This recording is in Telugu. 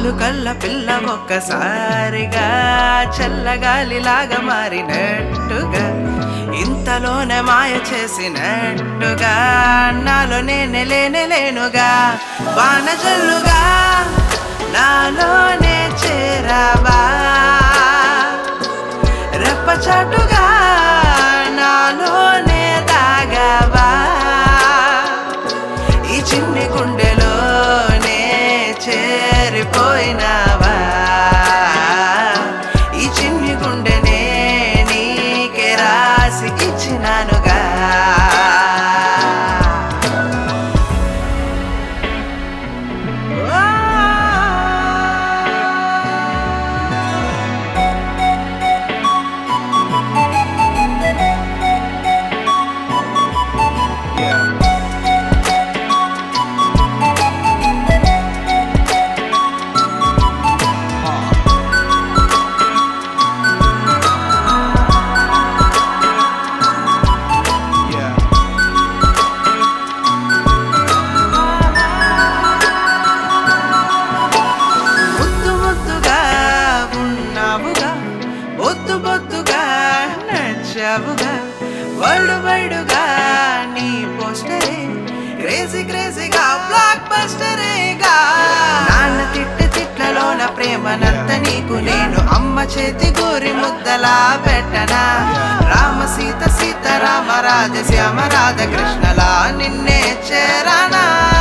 కళ్ళు కళ్ళ పిల్ల ఒక్కసారిగా చల్లగాలిలాగా మారినట్టుగా ఇంతలోనే మాయ చేసినట్టుగా నాలో నేనే లేనే లేనుగా వానజల్లుగా నాలోనే చేరావా రెప్పచాటుగా నాలోనే దాగావా ఈ చిన్ని గుండెలోనే చేరిపోయినావా ఈ చిన్ని గుండెనే నీకే రాసి ఇచ్చినానుగా ముద్దు ముద్దుగా ఉన్నావుగా బొద్దు బొద్దుగా నచ్చావుగా వరల్డ్ వైడ్గా నీ పోస్టరే క్రేజీ క్రేజీగా బ్లాక్ బస్టరేగా నాన్న తిట్టి తిట్లలోన ప్రేమనంత నీకు నేను అమ్మ చేతి గోరి ముద్దలా పెట్టనా రామ సీత సీత రామ రాజ శ్యామ రాధ కృష్ణలా నిన్నే చేరానా